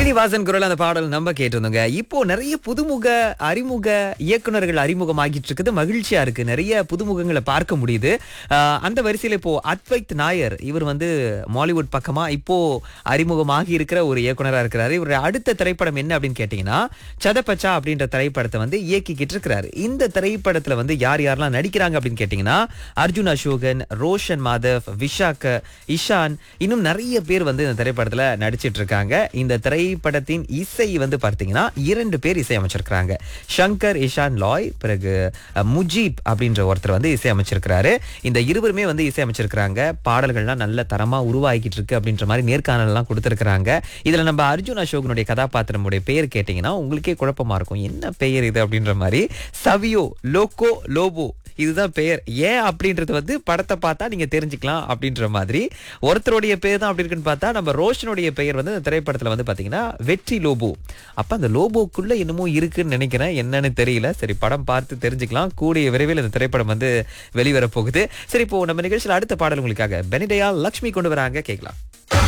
ஸ்ரீனிவாசன் குரல் அந்த பாடல் நம்ம கேட்டிருந்தோங்க இப்போ நிறைய புதுமுக அறிமுக இயக்குனர்கள் அறிமுகமாகிட்டு இருக்குது மகிழ்ச்சியா இருக்கு நிறைய புதுமுகங்களை பார்க்க முடியுது ஆஹ் அந்த வரிசையில இப்போ அத்வைத் நாயர் இவர் வந்து மாலிவுட் பக்கமா இப்போ அறிமுகமாகி இருக்கிற ஒரு இயக்குனரா இருக்கிறாரு இவருடைய அடுத்த திரைப்படம் என்ன அப்படின்னு கேட்டீங்கன்னா சதப்பச்சா அப்படின்ற திரைப்படத்தை வந்து இயக்கிக்கிட்டு இருக்கிறாரு இந்த திரைப்படத்துல வந்து யார் யாரெல்லாம் நடிக்கிறாங்க அப்படின்னு கேட்டீங்கன்னா அர்ஜுன் அசோகன் ரோஷன் மாதவ் விஷாக் இஷான் இன்னும் நிறைய பேர் வந்து இந்த திரைப்படத்துல நடிச்சிட்டு இருக்காங்க இந்த திரைப்படத்தின் இசை வந்து பார்த்தீங்கன்னா இரண்டு பேர் இசையமைச்சிருக்கிறாங்க ஷங்கர் இஷான் லாய் பிறகு அஹ், முஜீப் அப்படின்ற ஒருத்தர் வந்து இசையமைச்சிருக்கிறாரு இந்த இருவருமே வந்து இசையமைச்சிருக்கிறாங்க பாடல்கள்லாம் நல்ல தரமா உருவாகிட்டு இருக்கு அப்படின்ற மாதிரி நேர்காணல் எல்லாம் கொடுத்திருக்கிறாங்க இதுல நம்ம அர்ஜுன் அசோகனுடைய கதாபாத்திரமுடைய பெயர் கேட்டீங்கன்னா உங்களுக்கே குழப்பமா இருக்கும் என்ன பெயர் இது அப்படின்ற மாதிரி சவியோ லோகோ லோபோ இதுதான் பெயர் ஏன் அப்படின்றது வந்து படத்தை பார்த்தா நீங்க தெரிஞ்சுக்கலாம் அப்படின்ற மாதிரி ஒருத்தருடைய பெயர் தான் அப்படி இருக்குன்னு பார்த்தா நம்ம ரோஷனுடைய பெயர் வந்து இந்த திரைப்படத்துல வந்து பாத்தீங்கன்னா வெற்றி லோபோ அப்ப அந்த லோபோக்குள்ள என்னமோ இருக்குன்னு நினைக்கிறேன் என்னன்னு தெரியல சரி படம் பார்த்து தெரிஞ்சுக்கலாம் கூடிய விரைவில் இந்த திரைப்படம் வந்து வெளிவர போகுது சரி இப்போ நம்ம நிகழ்ச்சியில் அடுத்த பாடல் உங்களுக்காக பெனிடையா லக்ஷ்மி கொண்டு வராங்க கேட்கலாம்